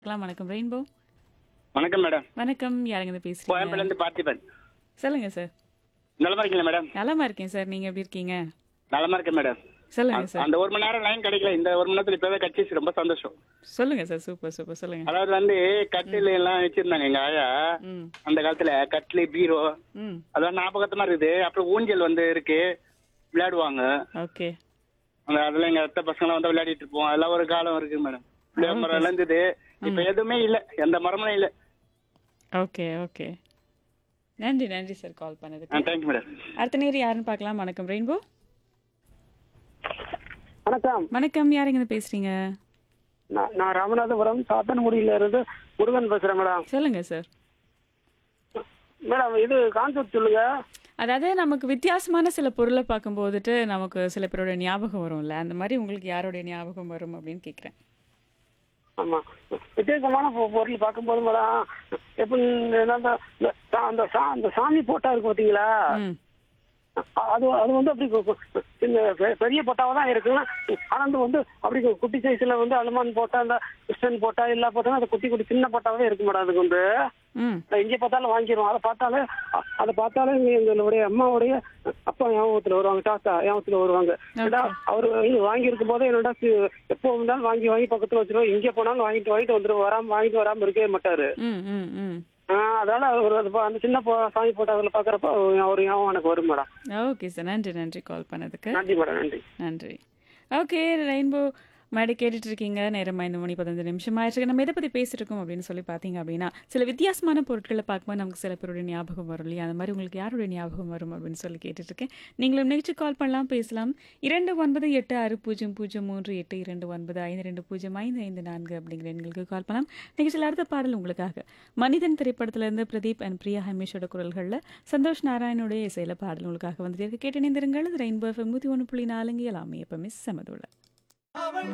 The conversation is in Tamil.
பார்க்கலாம் வணக்கம் ரெயின்போ வணக்கம் மேடம் வணக்கம் யாருங்க இருந்து பேசுறீங்க கோயம்பேடுல இருந்து பார்த்திபன் சொல்லுங்க சார் நலமா இருக்கீங்களா மேடம் நலமா இருக்கேன் சார் நீங்க எப்படி இருக்கீங்க நலமா இருக்கேன் மேடம் சொல்லுங்க சார் அந்த ஒரு மணி நேரம் லைன் கிடைக்கல இந்த ஒரு மணி நேரத்துல இப்பவே கட்சி ரொம்ப சந்தோஷம் சொல்லுங்க சார் சூப்பர் சூப்பர் சொல்லுங்க அதாவது வந்து கட்டில் எல்லாம் வச்சிருந்தாங்க எங்க ஆயா ம் அந்த காலத்துல கட்லு பீரோ ம் அதெல்லாம் ஞாபகத்தமா இருக்குது அப்புறம் ஊஞ்சல் வந்து இருக்கு விளையாடுவாங்க ஓகே அந்த அதெல்லாம் எங்க அத்தை பசங்க வந்து விளையாடிட்டு இருப்போம் அதெல்லாம் ஒரு காலம் இருக்கு மேடம் புளிய மரம் எல்லாம் இருந்தது இப்ப எதுவுமே இல்ல எந்த மரமும் இல்ல ஓகே ஓகே நன்றி நன்றி சார் கால் பண்ணதுக்கு தேங்க்யூ மேடம் அடுத்த நேரம் யாருன்னு பார்க்கலாம் வணக்கம் ரெயின்போ வணக்கம் வணக்கம் யாருங்க இருந்து பேசுறீங்க நான் நான் ராமநாதபுரம் சாத்தன்குடியில இருந்து முருகன் பேசுறேன் மேடம் சொல்லுங்க சார் மேடம் இது கான்செப்ட் சொல்லுங்க அதாவது நமக்கு வித்தியாசமான சில பொருளை பார்க்கும்போதுட்டு நமக்கு சில பேரோட ஞாபகம் வரும்ல அந்த மாதிரி உங்களுக்கு யாரோட ஞாபகம் வரும் அப்படின்னு கேட்குறேன் ஆமா வித்தியாசமான பொ- பொருள் பார்க்கும்போது மேடம் எப்படி இந்த- அந்த இந்த சா- அந்த சா- அந்த சாமி போட்டா இருக்கு பாத்தீங்களா ம் அ- அது அது வந்து அப்படி கு- கு- இந்த பெ- பெரிய போட்டாவா தான் இருக்கு ஆனா அது வந்து அப்படி கு- குட்டி சைஸ்ல வந்து அலுமான் போட்டா அந்த கிறிஸ்டன் போட்டா எல்லா போட்டா அது குட்டி குட்டி சின்ன போட்டாவே இருக்கு மேடம் அதுக்கு வந்து ம் நான் எங்கே பார்த்தாலும் வாங்கிடுவோம் அதை பார்த்தாலே அ- அதை பார்த்தாலே எங்க- எங்களுடைய அம்மாவுடைய அப்பா ஞாபகத்துல வருவாங்க தாத்தா ஞாபகத்துல வருவாங்க ஏன்னா அவர் வாங்கி இருக்கும் போதே என்னடா சி- எப்போ வந்தாலும் வாங்கி வாங்கி பக்கத்துல வச்சிருவோம் எங்கே போனாலும் வாங்கிட்டு வாங்கிட்டு வந்துருவோம் வராம வாங்கிட்டு வராம இருக்கவே மாட்டாரு ம் ம் ம் ஆஹ் அதனால அவர் அது பா- அந்த சின்ன போ- சாமி போட்டோ அதில் பார்க்குறப்ப அவர் ஞாபகம் எனக்கு வரும் மேடம் ஓகே சார் நன்றி நன்றி கால் பண்ணதுக்கு நன்றி மேடம் நன்றி நன்றி ஓகே ரெயின்போ மேடை கேட்டுட்டு இருக்கீங்க நேரம் ஐந்து மணி பதினஞ்சு நிமிஷம் ஆயிடுச்சு நம்ம எதை பற்றி பேசிட்டு இருக்கோம் அப்படின்னு சொல்லி பார்த்தீங்க அப்படின்னா சில வித்தியாசமான பொருட்களை பார்க்கும்போது நமக்கு சில பேருடைய ஞாபகம் வரும் இல்லையா அந்த மாதிரி உங்களுக்கு யாருடைய ஞாபகம் வரும் அப்படின்னு சொல்லி கேட்டுட்டு இருக்கேன் நீங்களும் நிகழ்ச்சி கால் பண்ணலாம் பேசலாம் இரண்டு ஒன்பது எட்டு ஆறு பூஜ்ஜியம் பூஜ்ஜியம் மூன்று எட்டு இரண்டு ஒன்பது ஐந்து ரெண்டு பூஜ்ஜியம் ஐந்து ஐந்து நான்கு அப்படிங்கிற எண்களுக்கு கால் பண்ணலாம் நிகழ்ச்சியில் அடுத்த பாடல் உங்களுக்காக மனிதன் திரைப்படத்திலிருந்து பிரதீப் அண்ட் பிரியா ஹமேஷோட குரல்களில் சந்தோஷ் நாராயணுடைய இசையில பாடல் உங்களுக்காக வந்துட்டு இருக்கு கேட்டு இணைந்திருங்கள் ரெயின்போ எஃப்எம் நூற்றி ஒன்று புள்ளி நாலுங்க எல்லாமே எப்பவுமே சமதுள்ள